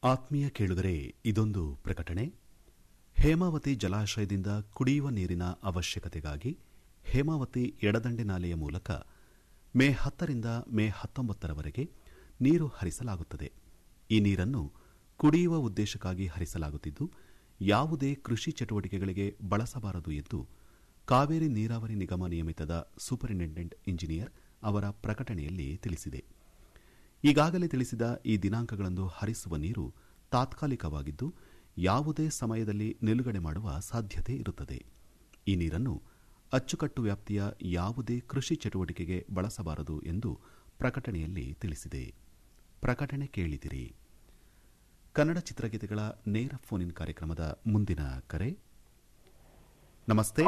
ಆತ್ಮೀಯ ಕೇಳುಗರೆ ಇದೊಂದು ಪ್ರಕಟಣೆ ಹೇಮಾವತಿ ಜಲಾಶಯದಿಂದ ಕುಡಿಯುವ ನೀರಿನ ಅವಶ್ಯಕತೆಗಾಗಿ ಹೇಮಾವತಿ ಎಡದಂಡೆ ನಾಲೆಯ ಮೂಲಕ ಮೇ ಹತ್ತರಿಂದ ಮೇ ಹತ್ತೊಂಬತ್ತರವರೆಗೆ ನೀರು ಹರಿಸಲಾಗುತ್ತದೆ ಈ ನೀರನ್ನು ಕುಡಿಯುವ ಉದ್ದೇಶಕ್ಕಾಗಿ ಹರಿಸಲಾಗುತ್ತಿದ್ದು ಯಾವುದೇ ಕೃಷಿ ಚಟುವಟಿಕೆಗಳಿಗೆ ಬಳಸಬಾರದು ಎಂದು ಕಾವೇರಿ ನೀರಾವರಿ ನಿಗಮ ನಿಯಮಿತದ ಸೂಪರಿಂಟೆಂಡೆಂಟ್ ಇಂಜಿನಿಯರ್ ಅವರ ಪ್ರಕಟಣೆಯಲ್ಲಿ ತಿಳಿಸಿದೆ ಈಗಾಗಲೇ ತಿಳಿಸಿದ ಈ ದಿನಾಂಕಗಳಂದು ಹರಿಸುವ ನೀರು ತಾತ್ಕಾಲಿಕವಾಗಿದ್ದು ಯಾವುದೇ ಸಮಯದಲ್ಲಿ ನಿಲುಗಡೆ ಮಾಡುವ ಸಾಧ್ಯತೆ ಇರುತ್ತದೆ ಈ ನೀರನ್ನು ಅಚ್ಚುಕಟ್ಟು ವ್ಯಾಪ್ತಿಯ ಯಾವುದೇ ಕೃಷಿ ಚಟುವಟಿಕೆಗೆ ಬಳಸಬಾರದು ಎಂದು ಪ್ರಕಟಣೆಯಲ್ಲಿ ತಿಳಿಸಿದೆ ಪ್ರಕಟಣೆ ಕೇಳಿದಿರಿ ಕನ್ನಡ ಚಿತ್ರಗೀತೆಗಳ ನೇರ ಫೋನ್ ಇನ್ ಕಾರ್ಯಕ್ರಮದ ಮುಂದಿನ ಕರೆ ನಮಸ್ತೆ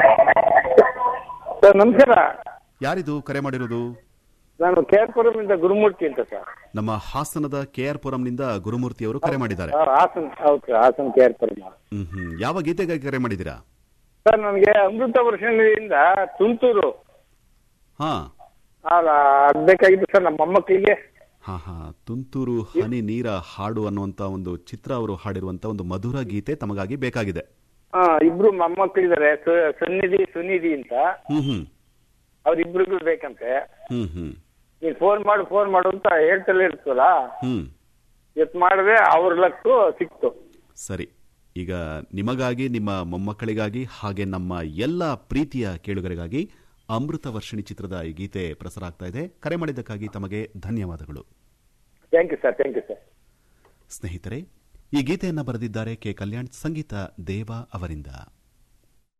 ಸರ್ ನಮಸ್ಕಾರ ಯಾರಿದು ಕರೆ ಮಾಡಿರೋದು ನಾನು ಕೇರ್ಪುರಮಿಂದ ಗುರುಮೂರ್ತಿ ಅಂತ ಸರ್ ನಮ್ಮ ಹಾಸನದ ಕೆಆರ್ ಪುರಂನಿಂದ ಗುರುಮೂರ್ತಿ ಅವರು ಕರೆ ಮಾಡಿದ್ದಾರೆ ಆ, ಹಾಸನ್ ಹೌದು ಸರ್ ಹಾಸನ್ ಕೇರ್ಪುರಂ ಹ್ಮ್ ಹ್ಮ್ ಯಾವ ಗೀತೆಗಾಗಿ ಕರೆ ಮಾಡಿದ್ದೀರಾ ಸರ್ ನನಗೆ ಅಮೃತ ವರ್ಷದಿಂದ ತುಂತೂರು ಹಾ ಅದು ಬೇಕಾಗಿತ್ತು ಸರ್ ನಮ್ಮ ಮೊಮ್ಮಕ್ಕಳಿಗೆ ಹಾ ಹಾ ತುಂತುರು ಹನಿ ನೀರ ಹಾಡು ಅನ್ನುವಂತ ಒಂದು ಚಿತ್ರ ಅವರು ಹಾಡಿರುವಂತ ಒಂದು ಮಧುರ ಗೀತೆ ತಮಗಾಗಿ ಬೇಕಾಗಿದೆ ಆ, ಇಬ್ರು ಮೊಮ್ಮಕ್ಕಳಿದ್ದಾರೆ ಸು- ಸನ್ನಿಧಿ ಸುನಿಧಿ ಅಂತ ಹ್ಮ್ ಹ್ಮ್ ಅವ್ರಿಬ್ರಿಗೂ ಬೇಕಂತೆ ಹ್ಮ್ ಹ್ಮ್ ನೀನ್ ಫೋನ್ ಮಾಡು ಫೋನ್ ಮಾಡು ಅಂತ ಹೇಳ್ತಲೇ ಇರ್ತಲ್ಲ ಹ್ಮ್ ಇವತ್ತು ಮಾಡಿದ್ರೆ ಅವ್ರ ಲಕ್ಕು ಸಿಕ್ತು ಸರಿ ಈಗ ನಿಮಗಾಗಿ ನಿಮ್ಮ ಮೊಮ್ಮಕ್ಕಳಿಗಾಗಿ ಹಾಗೆ ನಮ್ಮ ಎಲ್ಲ ಪ್ರೀತಿಯ ಕೇಳುಗರಿಗಾಗಿ ಅಮೃತ ವರ್ಷಿಣಿ ಚಿತ್ರದ ಈ ಗೀತೆ ಪ್ರಸಾರ ಆಗ್ತಾ ಇದೆ ಕರೆ ಮಾಡಿದ್ದಕ್ಕಾಗಿ ತಮಗೆ ಧನ್ಯವಾದಗಳು thank you sir thank you sir ಸ್ನೇಹಿತರೆ ಈ ಗೀತೆಯನ್ನು ಬರೆದಿದ್ದಾರೆ ಕೆ ಕಲ್ಯಾಣ್ ಸಂಗೀತ ದೇವ ಅವರಿಂದ